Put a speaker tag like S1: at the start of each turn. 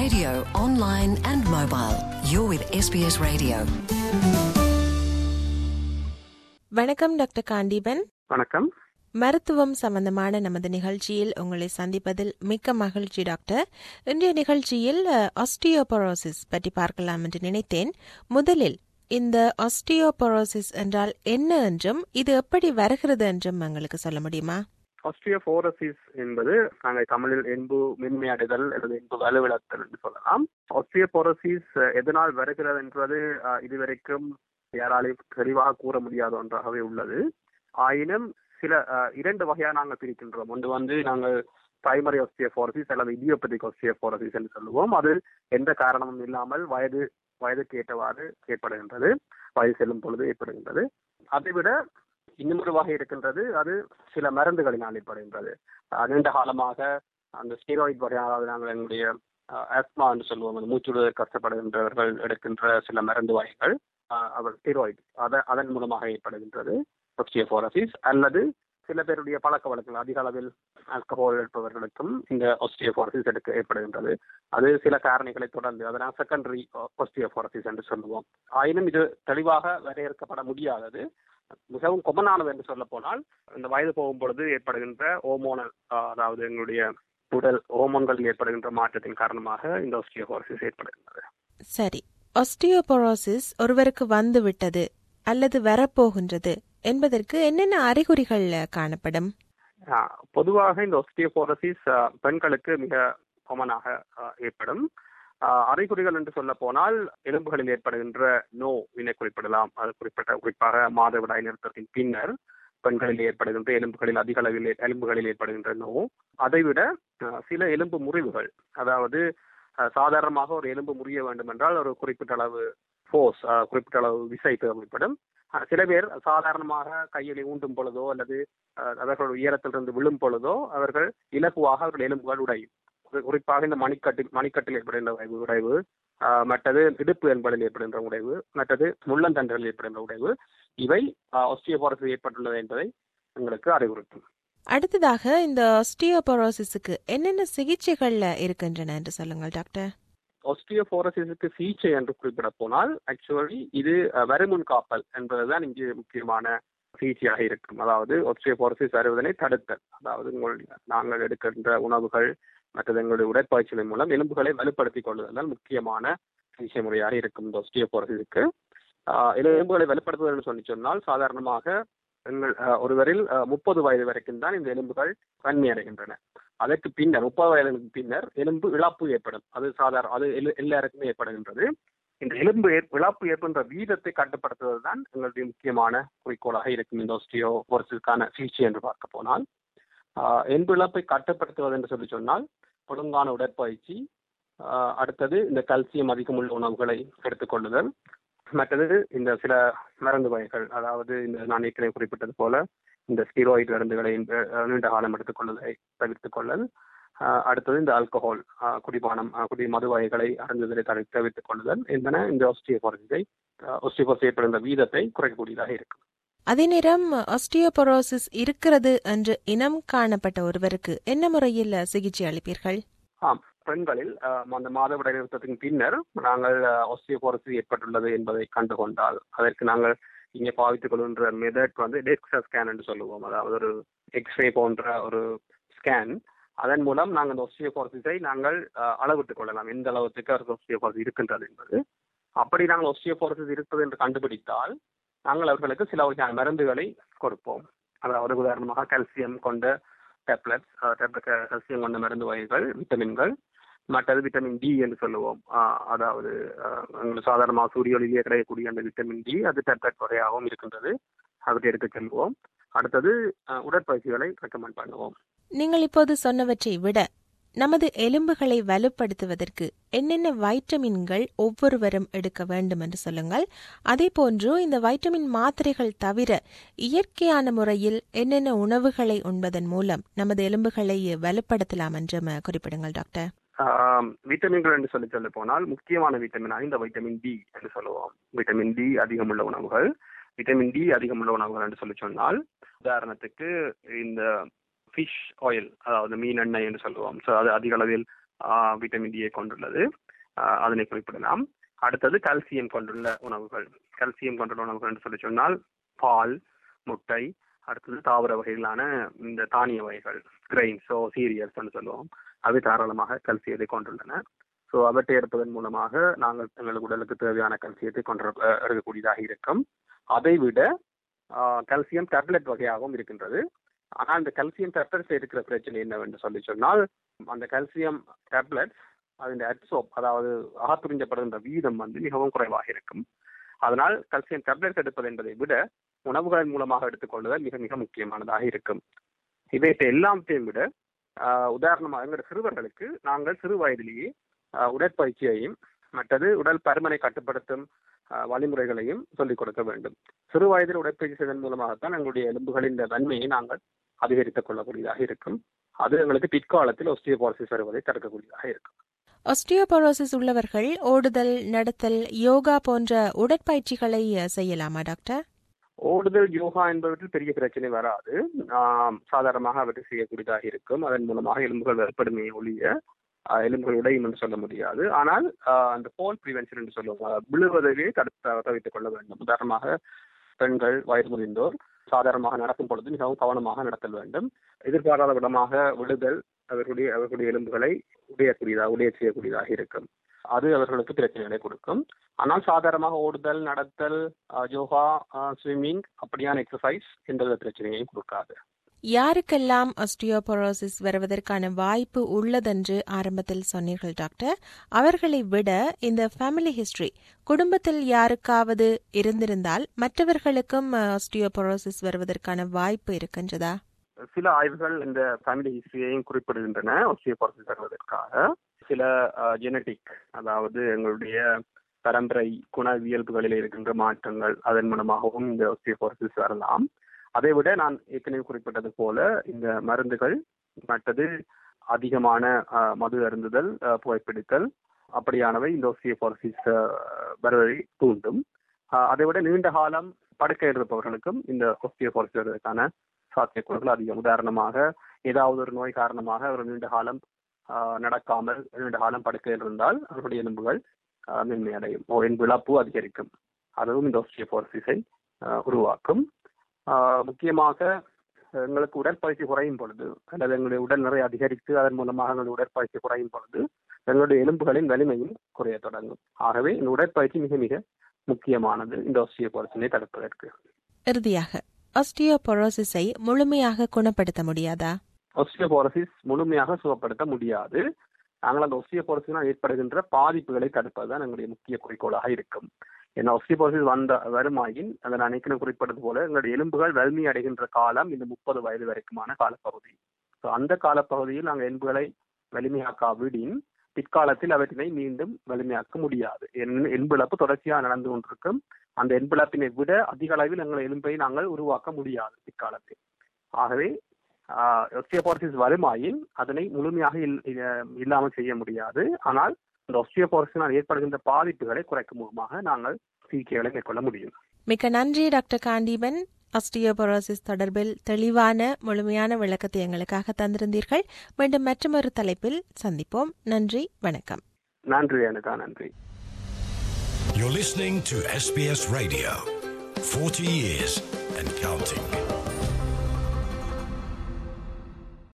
S1: radio, online and mobile. You're with SBS Radio.
S2: வணக்கம் doctor Kandeepan
S3: வணக்கம்
S2: மருத்துவம் சம்பந்தமான நமது நிகழ்ச்சியில் உங்களை சந்திப்பதில் மிக்க மகிழ்ச்சி டாக்டர் இன்றைய நிகழ்ச்சியில் ஆஸ்டியோபரோசிஸ் பற்றி பார்க்கலாம் என்று நினைத்தேன் முதலில் இந்த ஆஸ்டியோபரோசிஸ் என்றால் என்ன என்றும் இது எப்படி வருகிறது என்றும் எங்களுக்கு சொல்ல முடியுமா
S3: ஆஸ்ட்ரியோபோரசிஸ் என்பது நாங்கள் தமிழில் என்பு மென்மையடைதல் அல்லது என்பு வலுவிழத்தல் என்று சொல்லலாம் ஆஸ்ட்ரியோபோரசிஸ் எதனால் வருகிறது என்பது அஹ், இதுவரைக்கும் யாராலையும் தெளிவாக கூற முடியாத ஒன்றாகவே உள்ளது ஆயினும் சில அஹ், இரண்டு வகையாக நாங்கள் பிரிக்கின்றோம் ஒன்று வந்து நாங்கள் பிரைமரி ஆஸ்டியோபோரசிஸ் அல்லது இடியோபதிக் ஆஸ்டியோபோரசிஸ் என்று சொல்லுவோம் அது எந்த காரணமும் இல்லாமல் வயது வயதுக்கு ஏற்றவாறு ஏற்படுகின்றது வயது செல்லும் பொழுது ஏற்படுகின்றது அதைவிட இன்னும் ஒரு வகை இருக்கின்றது அது சில மருந்துகளினால் ஏற்படுகின்றது அஹ் நீண்ட காலமாக அந்த ஸ்டீராய்ட் வகையாக நாங்கள் எங்களுடைய ஆஸ்மா என்று சொல்லுவோம் அந்த மூச்சுடுவதற்கு கஷ்டப்படுகின்றவர்கள் எடுக்கின்ற சில மருந்து வகைகள் அஹ், அவர் ஸ்டீராய்ட் அத அதன் மூலமாக ஏற்படுகின்றது ஒஸ்டியோபோரசிஸ் அல்லது சில பேருடைய பழக்க வழக்கங்கள் அதிக அளவில் ஆல்கஹால் எடுப்பவர்களுக்கும் இந்த ஒஸ்டியோபோரசிஸ் எடுக்க ஏற்படுகின்றது அது சில காரணிகளை தொடர்ந்து அதனால் செகண்டரி ஒஸ்டியோபோரசிஸ் என்று சொல்லுவோம் ஆயினும் இது தெளிவாக வரையறுக்கப்பட முடியாதது மிகவும் கொமனானது என்று சொல்ல போனால் இந்த வயது போகும் பொழுது ஏற்படுகின்ற ஹோமோனல் அதாவது எங்களுடைய உடல் ஹோமோன்களில் ஏற்படுகின்ற மாற்றத்தின் காரணமாக இந்த ஒஸ்டியோபோரசிஸ் ஏற்படுகின்றது
S2: சரி ஆஸ்டியோபரோசிஸ் ஒருவருக்கு வந்து விட்டது அல்லது வரப்போகின்றது என்பதற்கு என்னென்ன அறிகுறிகள் காணப்படும்
S3: ஆஹ் பொதுவாக இந்த ஒஸ்டியோபோரசிஸ் பெண்களுக்கு மிக காமனாக ஏற்படும் ஆஹ் அறிகுறிகள் என்று சொல்ல போனால் எலும்புகளில் ஏற்படுகின்ற நோ வினை குறிப்பிடலாம் அது குறிப்பிட்ட குறிப்பாக மாதவிடாய் நிறுத்தத்தின் பின்னர் பெண்களில் ஏற்படுகின்ற எலும்புகளில் அதிக அளவில் ஏ- எலும்புகளில் ஏற்படுகின்ற நோ அதைவிட ஆஹ் சில எலும்பு முறிவுகள் அதாவது ஆஹ் சாதாரணமாக ஒரு எலும்பு முறிய வேண்டும் என்றால் ஒரு குறிப்பிட்ட அளவு ஃபோர்ஸ் குறிப்பிட்ட அளவு விசை தேவைப்படும் ஆஹ் சில பேர் சாதாரணமாக கையில் ஊண்டும் பொழுதோ அல்லது அஹ் அவர்கள் உயரத்திலிருந்து விழும் பொழுதோ அவர்கள் இலகுவாக அவர்கள் எலும்புகள் உடையும் குறி- குறிப்பாக இந்த மணிக்கட்டில் மணிக்கட்டில் ஏற்படுகின்ற உடைவு உடைவு ஆஹ் மற்றது இடுப்பு என்பதில் ஏற்படுகின்ற உடைவு மற்றது முள்ளந்தண்டலில் ஏற்படுகின்ற உடைவு இவை ஒஸ்டியோபோரசிஸ் ஏற்பட்டுள்ளது என்பதை எங்களுக்கு அறிவுறுத்தும்
S2: அடுத்ததாக இந்த ஆஸ்டியோபரோசிஸுக்கு என்னென்ன சிகிச்சைகள் இருக்கின்றன என்று சொல்லுங்கள் டாக்டர்
S3: ஒஸ்டியோபோரசிஸுக்கு சிகிச்சை என்று குறிப்பிட போனால் ஆக்சுவலி இது அஹ், வருமுன் காப்பல் என்பதுதான் இங்கு முக்கியமான சிகிச்சையாக இருக்கும் அதாவது ஒஸ்டியோபோரசிஸ் வருவதனை தடுத்தல் அதாவது உங்களுடைய நாங்கள் எடுக்கின்ற உணவுகள் மற்றது எங்களுடைய உடற்பயிற்சிகளின் மூலம் எலும்புகளை வலுப்படுத்திக் கொள்வதுதான் தான் முக்கியமான சிகிச்சை முறையாக இருக்கும் இந்த ஒஸ்டியோபோரசிஸுக்கு ஆஹ் எலும்புகளை வலுப்படுத்துவதுன்னு சொல்லி சொன்னால் சாதாரணமாக எங்கள் ஆஹ், ஒருவரில் முப்பது வயது வரைக்கும் தான் இந்த எலும்புகள் வன்மையடைகின்றன அதற்கு பின்னர் முப்பது வயதுக்கு பின்னர் எலும்பு இழப்பு ஏற்படும் அது சாதாரண அது எல்லா- எல்லாருக்குமே ஏற்படுகின்றது இந்த எலும்பு ஏற்- இழப்பு ஏற்படுகின்ற வீதத்தை கட்டுப்படுத்துவது தான் எங்களுடைய முக்கியமான குறிக்கோளாக இருக்கும் இந்த ஒஸ்டியோபோரசிஸ்க்கான சிகிச்சை என்று பார்க்க போனால் ஆஹ், எலும்பு இழப்பை கட்டுப்படுத்துவது என்று சொல்லி சொன்னால் ஒழுங்கான உடற்பயிற்சி ஆஹ், அடுத்தது இந்த கல்சியம் அதிகமுள்ள உணவுகளை எடுத்துக்கொள்ளுதல் மற்றது இந்த சில மருந்து வகைகள் அதாவது இந்த நான் ஏற்கனவே குறிப்பிட்டது போல இந்த ஸ்டீராய்டு மருந்துகளை அஹ், நீண்ட காலம் எடுத்துக்கொள்வதை தவிர்த்துக் கொள்ளல் ஆஹ், அடுத்தது இந்த ஆல்கஹால் ஆஹ், குடிபானம் ஆஹ், குடி மது வகைகளை அருந்துதலை தவிர தவிர்த்துக் கொள்ளுதல் என்பன இந்த ஒஸ்டியோபோரசிஸை ஒஸ்டியோபோரசிஸ் ஏற்படுகின்ற வீதத்தை குறைக்கக்கூடியதாக இருக்கும்
S2: அதே நேரம் ஆஸ்டியோபரோசிஸ் இருக்கிறது என்று இனம் காணப்பட்ட ஒருவருக்கு என்ன முறையில் சிகிச்சை அளிப்பீர்கள்
S3: ஆம் பெண்களில் ஆஹ், அந்த மாதவிடாய் நிறுத்தத்தின் பின்னர் நாங்கள் ஒஸ்டியோபோரசிஸ் ஏற்பட்டுள்ளது என்பதை கண்டுகொண்டால் அதற்கு நாங்கள் இங்கே பாவித்துக் கொள்கின்ற மெதட் வந்து டெக்ஸா ஸ்கேன் என்று சொல்லுவோம் அதாவது ஒரு எக்ஸ்ரே போன்ற ஒரு ஸ்கேன் அதன் மூலம் நாங்கள் இந்த ஒஸ்டியோபோரசிஸை நாங்கள் ஆஹ், அளவிட்டுக் கொள்ளலாம் எந்த அளவுக்கு அவருக்கு ஒஸ்டியோபோரசிஸ் இருக்கின்றது என்பது அப்படி நாங்கள் ஒஸ்டியோபோரசிஸ் இருப்பது என்று கண்டுபிடித்தால் நாங்கள் அவர்களுக்கு சில வகையான மருந்துகளை கொடுப்போம் அதாவது உதாரணமாக கால்சியம் கொண்ட டேப்லெட்ஸ் கால்சியம் கொண்ட மருந்து வகைகள் விட்டமின்கள் மற்றது விட்டமின் டி என்று சொல்லுவோம் ஆஹ் அதாவது ஆஹ் எங்களுக்கு சாதாரணமாக சூரிய ஒளியிலே கிடைக்கக்கூடிய அந்த விட்டமின் டி அது டேப்லெட் வகையாகவும் இருக்கின்றது அவற்றை எடுத்து செல்வோம் அடுத்தது ஆஹ் உடற்பயிற்சிகளை ரெக்கமெண்ட் பண்ணுவோம்
S2: நீங்கள் இப்போது சொன்னவற்றை விட நமது எலும்புகளை வலுப்படுத்துவதற்கு என்னென்ன வைட்டமின்கள் ஒவ்வொருவரும் எடுக்க வேண்டும் என்று சொல்லுங்கள் அதே போன்று இந்த வைட்டமின் மாத்திரைகள் தவிர இயற்கையான முறையில் என்னென்ன உணவுகளை உண்பதன் மூலம் நமது எலும்புகளை வலுப்படுத்தலாம் என்றும் அஹ், குறிப்பிடுங்கள் டாக்டர்
S3: ஆஹ் விட்டமின்கள் என்று சொல்லி சொல்ல போனால் முக்கியமான விட்டமினாக இந்த வைட்டமின் டி என்று சொல்லுவோம் விட்டமின் டி அதிகமுள்ள உணவுகள் விட்டமின் டி அதிகமுள்ள உணவுகள் என்று சொல்லி சொன்னால் உதாரணத்துக்கு இந்த ஃபிஷ் ஆயில் அதாவது மீன் எண்ணெய் என்று சொல்லுவோம் ஸோ அது அதிக அளவில் விட்டமின் டியை கொண்டுள்ளது ஆஹ் அதனை குறிப்பிடலாம் அடுத்தது கல்சியம் கொண்டுள்ள உணவுகள் கல்சியம் கொண்டுள்ள உணவுகள் என்று சொல்லி சொன்னால் பால் முட்டை அடுத்தது தாவர வகைகளான இந்த தானிய வகைகள் கிரெயின்ஸோ சீரியல்ஸ் சொல்லுவோம் அவை தாராளமாக கல்சியத்தை கொண்டுள்ளன ஸோ அவற்றை எடுப்பதன் மூலமாக நாங்கள் எங்களுக்கு உடலுக்கு தேவையான கல்சியத்தை கொண்டு எடுக்கக்கூடியதாக இருக்கும் அதை விட கல்சியம் டேப்லெட் வகையாகவும் இருக்கின்றது ஆனால் அந்த கல்சியம் டேப்லெட்ஸ் இருக்கிற பிரச்சனை என்னவென்று சொல்லி சொன்னால் அந்த கல்சியம் டேப்லெட்ஸ் அதன் அட்சோப் அதாவது அகத்துறிஞ்சப்படுகின்ற வீதம் வந்து மிகவும் குறைவாக இருக்கும் அதனால் கல்சியம் டேப்லெட்ஸ் எடுப்பது என்பதை விட உணவுகளின் மூலமாக எடுத்துக்கொள்வதல் மிக மிக முக்கியமானதாக இருக்கும் இவைத்தை எல்லாத்தையும் விட உதாரணமாக எங்கள் சிறுவர்களுக்கு நாங்கள் சிறு வயதிலேயே உடற்பயிற்சியையும் மற்றது உடல் பருமனை கட்டுப்படுத்தும் வழிமுறைகளையும் சொல்லிக் கொடுக்க வேண்டும் சிறு வயதில் உடற்பயிற்சி செய்வதன் மூலமாகத்தான் எங்களுடைய எலும்புகளின் தன்மையை நாங்கள் அதிகரித்துக் கொள்ளக்கூடியதாக இருக்கும் அது எங்களுக்கு பிற்காலத்தில் ஒஸ்டியோபாரசிஸ் வருவதை தடுக்கக்கூடியதாக இருக்கும்
S2: ஒஸ்டியோபோரோசிஸ் உள்ளவர்கள் ஓடுதல் நடத்தல் யோகா போன்ற உடற்பயிற்சிகளை செய்யலாமா டாக்டர்
S3: ஓடுதல் யோகா என்பவற்றில் பெரிய பிரச்சனை வராது சாதாரணமாக அவற்றை செய்யக்கூடியதாக இருக்கும் அதன் மூலமாக எலும்புகள் வெறுப்படுமையை ஒழிய எலும்புகள் உடையும் என்று சொல்ல முடியாது ஆனால் அந்த போல் ப்ரிவென்ஷன் என்று சொல்லுவாங்க விழுவதையே தடுத்து தவித்துக் கொள்ள வேண்டும் உதாரணமாக பெண்கள் வயது முதிர்ந்தோர் சாதாரணமாக நடக்கும் பொழுது மிகவும் கவனமாக நடத்தல் வேண்டும் எதிர்பாராத விதமாக விழுதல் அவர்களுடைய அவர்களுடைய எலும்புகளை உடையக்கூடியதாக உடைய செய்யக்கூடியதாக இருக்கும் அது அவர்களுக்கு பிரச்சனைகளை கொடுக்கும் ஆனால் சாதாரணமாக ஓடுதல் நடத்தல் யோகா ஸ்விம்மிங் அப்படியான எக்ஸசைஸ் எந்த பிரச்சனையையும் கொடுக்காது
S2: யாருக்கெல்லாம் ஆஸ்டியோபோரோசிஸ் வருவதற்கான வாய்ப்பு உள்ளதென்று ஆரம்பத்தில் சொன்னீர்கள் டாக்டர் அவர்களை விட இந்த ஃபேமிலி ஹிஸ்டரி குடும்பத்தில் யாருக்காவது இருந்திருந்தால் மற்றவர்களுக்கும் ஆஸ்டியோபோரோசிஸ் வருவதற்கான வாய்ப்பு இருக்கின்றதா
S3: சில ஆய்வுகள் இந்த ஃபேமிலி ஹிஸ்டரியையும் குறிப்பிடுகின்றன ஆஸ்டியோபோரோசிஸ் வருவதற்காக சில ஜெனட்டிக் அதாவது எங்களுடைய பரம்பரை குணவியல்புகளில் இருக்கின்ற மாற்றங்கள் அதன் மூலமாகவும் இந்த ஆஸ்டியோபோரோசிஸ் வரலாம் அதை விட நான் ஏற்கனவே குறிப்பிட்டது போல இந்த மருந்துகள் மற்றது அதிகமான மது அருந்துதல் புகைப்பிடித்தல் அப்படியானவை இந்த ஒஸ்டியோபாரசிஸ் வருவதை தூண்டும் அதை விட நீண்ட காலம் படுக்கையில் இருப்பவர்களுக்கும் இந்த ஒஸ்டியோபாரசிஸ் வருவதற்கான சாத்தியக்கூறுகள் அதிகம் உதாரணமாக ஏதாவது ஒரு நோய் காரணமாக அவர் நீண்ட காலம் நடக்காமல் நீண்ட காலம் படுக்கையில் இருந்தால் அவர்களுடைய எலும்புகள் மென்மையடையும் எலும்பு இழப்பு அதிகரிக்கும் அதுவும் இந்த ஒஸ்டியோபாரசிஸை உருவாக்கும் முக்கியமாக எங்களுக்கு உடற்பயிற்சி குறையும் பொழுது அல்லது எங்களுடைய உடல் நிறை அதிகரித்து அதன் மூலமாக எங்களுடைய உடற்பயிற்சி குறையும் பொழுது எங்களுடைய எலும்புகளின் வலிமையும் குறைய தொடங்கும் ஆகவே இந்த உடற்பயிற்சி மிக மிக முக்கியமானது இந்த ஆஸ்டியோபோரோசிஸை தடுப்பதற்கு
S2: இறுதியாக ஆஸ்டியோபோரோசிஸை முழுமையாக குணப்படுத்த முடியாதா
S3: ஆஸ்டியோபோரோசிஸ் முழுமையாக சுகப்படுத்த முடியாது நாங்கள் அந்த ஒஸ்டியோபோரோசினால் ஏற்படுகின்ற பாதிப்புகளை தடுப்பதுதான் எங்களுடைய முக்கிய குறிக்கோளாக இருக்கும் ஏன்னா ஒஸ்டியோபோரோசிஸ் வந்த வருமாயின் அதை நான் ஏற்கனவே குறிப்பிட்டது போல எங்களுடைய எலும்புகள் வலிமை அடைகின்ற காலம் இந்த முப்பது வயது வரைக்குமான காலப்பகுதி ஸோ அந்த காலப்பகுதியில் நாங்கள் எலும்புகளை வலிமையாக்காவிடின் பிற்காலத்தில் அவற்றினை மீண்டும் வலிமையாக்க முடியாது எலும்பிழப்பு தொடர்ச்சியாக நடந்து கொண்டிருக்கும் அந்த எலும்பிழப்பினை விட அதிக அளவில் எங்கள் எலும்பை நாங்கள் உருவாக்க முடியாது பிற்காலத்தில் ஆகவே ஒஸ்டியோபோரோசிஸ் வருமாயின் அதனை முழுமையாக இல்லாமல் செய்ய முடியாது ஆனால் இந்த ஒஸ்டியோபோரோசினால் ஏற்படுகின்ற பாதிப்புகளை குறைக்கும் மூலமாக நாங்கள் சிகிச்சைகளை மேற்கொள்ள முடியும்
S2: மிக்க நன்றி டாக்டர் காண்டீபன் ஆஸ்டியோபோரோசிஸ் தொடர்பில் தெளிவான முழுமையான விளக்கத்தை எங்களுக்காக தந்திருந்தீர்கள் மீண்டும் மற்றொரு தலைப்பில் சந்திப்போம் நன்றி வணக்கம்
S3: நன்றி அனுகா நன்றி
S4: You're listening to SBS Radio. 40 years and counting.